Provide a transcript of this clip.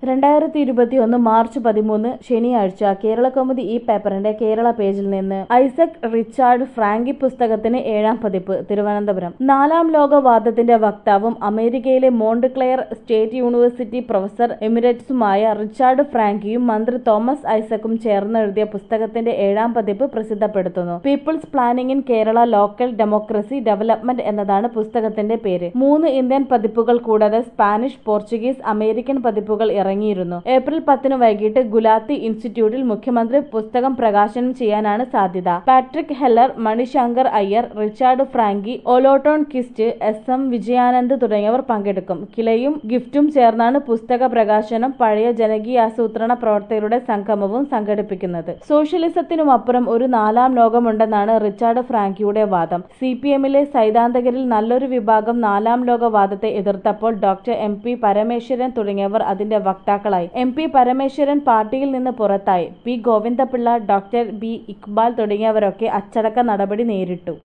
രണ്ടായിരത്തി ഇരുപത്തിയൊന്ന് മാർച്ച് പതിമൂന്ന് ശനിയാഴ്ച കേരള കൗമുദി ഈ പേപ്പറിന്റെ കേരള പേജിൽ നിന്ന് ഐസക് റിച്ചാർഡ് ഫ്രാങ്കി പുസ്തകത്തിന് ഏഴാം പതിപ്പ് തിരുവനന്തപുരം നാലാം ലോകവാദത്തിന്റെ വക്താവും അമേരിക്കയിലെ മോണ്ട്ക്ലെയർ സ്റ്റേറ്റ് യൂണിവേഴ്സിറ്റി പ്രൊഫസർ എമിററ്റ്സുമായ റിച്ചാർഡ് ഫ്രാങ്കിയും മന്ത്രി തോമസ് ഐസക്കും ചേർന്നെഴുതിയ പുസ്തകത്തിന്റെ ഏഴാം പതിപ്പ് പ്രസിദ്ധപ്പെടുത്തുന്നു People's Planning in Kerala Local Democracy Development എന്നതാണ് പുസ്തകത്തിന്റെ പേര് മൂന്ന് ഇന്ത്യൻ പതിപ്പുകൾ കൂടാതെ സ്പാനിഷ് പോർച്ചുഗീസ് അമേരിക്കൻ പതിപ്പുകൾ ഇറങ്ങിയിരുന്നു ഏപ്രിൽ പത്തിന് വൈകിട്ട് ഗുലാത്തി ഇൻസ്റ്റിറ്റ്യൂട്ടിൽ മുഖ്യമന്ത്രി പുസ്തകം പ്രകാശനം ചെയ്യാനാണ് സാധ്യത Patrick Heller Manishankar Aiyar Richard Franke Olle Tornquist S M Vijayanand തുടങ്ങിയവർ പങ്കെടുക്കും കിലയും ഗിഫ്റ്റും ചേർന്നാണ് പുസ്തക പ്രകാശനം പഴയ ജനകീയാസൂത്രണ പ്രവർത്തകരുടെ സംഗമവും സംഘടിപ്പിക്കുന്നത് സോഷ്യലിസത്തിനുമപ്പുറം ഒരു നാലാം ലോകമുണ്ടെന്നാണ് റിച്ചാർഡ് ഫ്രാങ്കിയുടെ വാദം സി പി എമ്മിലെ സൈദ്ധാന്തികരിൽ നല്ലൊരു വിഭാഗം നാലാം ലോകവാദത്തെ എതിർത്തപ്പോൾ ഡോക്ടർ എം പി പരമേശ്വരൻ തുടങ്ങിയവർ അതിന്റെ വക്താക്കളായി എം പി പരമേശ്വരൻ പാർട്ടിയിൽ നിന്ന് പുറത്തായി P Govindapillai doctor B Iqbal തുടങ്ങിയവരൊക്കെ അച്ചടക്ക നടപടി നേരിട്ടു